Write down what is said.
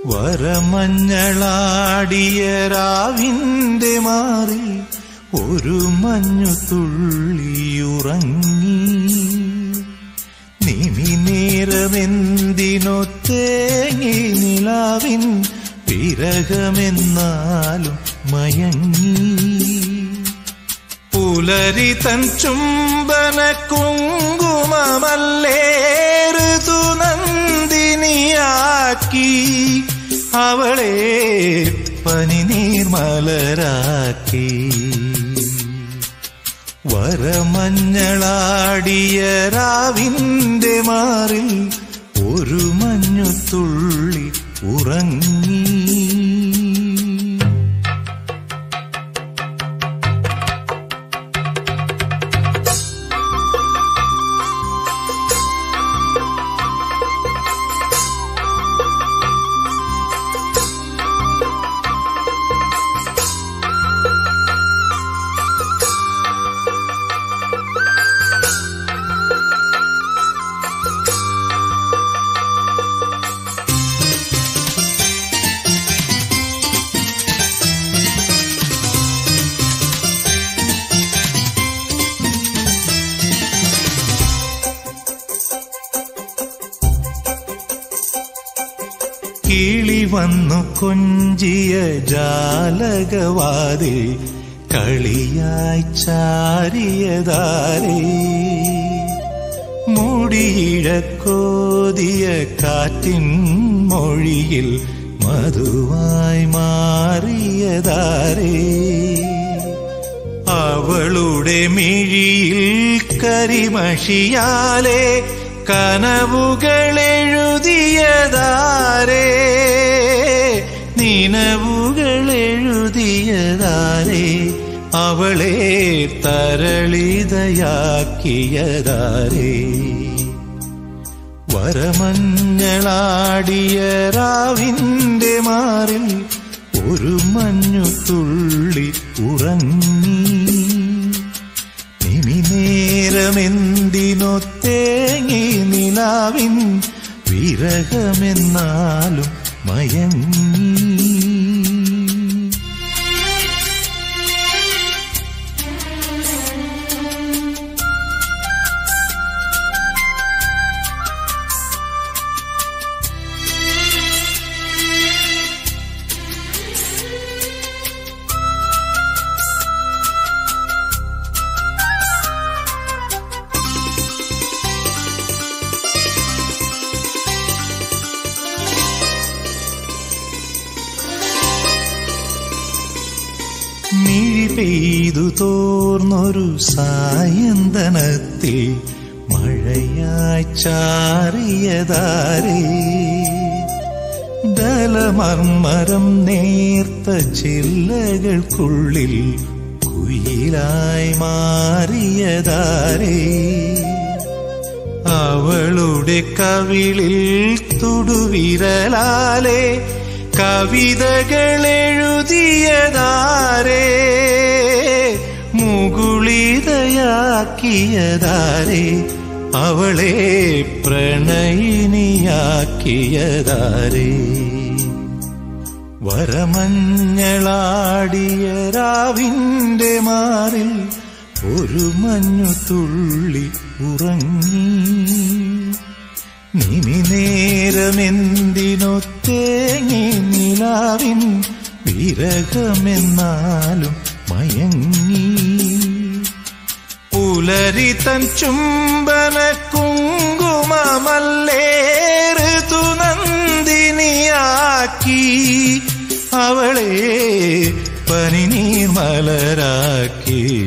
വരമഞ്ഞളാടിയ രാവിന്റെ മാറി ഒരു മഞ്ഞു തുള്ളിയുറങ്ങി നിമി നേരമെന്തിനോ തേങ്ങി നിലാവിൻ വിരഹമെന്നാലും മയങ്ങി പുലരി തൻ ചുംബന കുങ്കുമമല്ലേ ഋതുനന്ദിനിയാക്കി അവളെ പനിനീർമലരാക്കി വരമഞ്ഞളാടിയ രാവിന്റെ മാറിൽ ഒരു മഞ്ഞു തുള്ളി ഉറങ്ങി കിളി വന്നു കൊഞ്ചിയ ജാലകവാതിൽ കളിയായി ചാരിയതാരേ മുടിയിഴക്കോതിയ കാറ്റിൻ മൊഴിയിൽ മധുവായി മാറിയതാരേ അവളുടെ മിഴിയിൽ കരിമഷിയാലെ കനവുകളെഴുതിയതാരേ നിനവുകളെഴുതിയതാരേ അവളെ തരളിതയാക്കിയതാരേ വരമഞ്ഞളാടിയ രാവിന്റെ മാറിൽ ഒരു മഞ്ഞു തുള്ളി ഉറങ്ങി ഇനി നേരമെന്തിനോ തേങ്ങി നിലാവിൻ വിരഹമെന്നാലും മയങ്ങി മിഴി പെയ്തു തോർന്നൊരു സായന്തനത്തിൽ മഴയായി ചാറിയതാരേ ദലമർമരം നേർത്ത ചില്ലകൾക്കുള്ളിൽ കുയിലായി മാറിയതാരേ അവളുടെ കവിളിൽ തുടുവിരലാലെ കവിതകൾ എഴുതിയതാരേ മുകുളിതയാക്കിയതാരേ അവളെ പ്രണയിനിയാക്കിയതാരേ വരമഞ്ഞളാടിയ രാവിന്റെ മാറിൽ ഒരു മഞ്ഞു തുള്ളി ഉറങ്ങി നിമി നേരമെന്തിനോ തേങ്ങി നിലാവിൻ വിരഹമെന്നാലും മയങ്ങി പുലരി തൻ ചുംബന കുങ്കുമമല്ലേ ഋതുനന്ദിനിയാക്കി അവളെ പനിനീർമലരാക്കി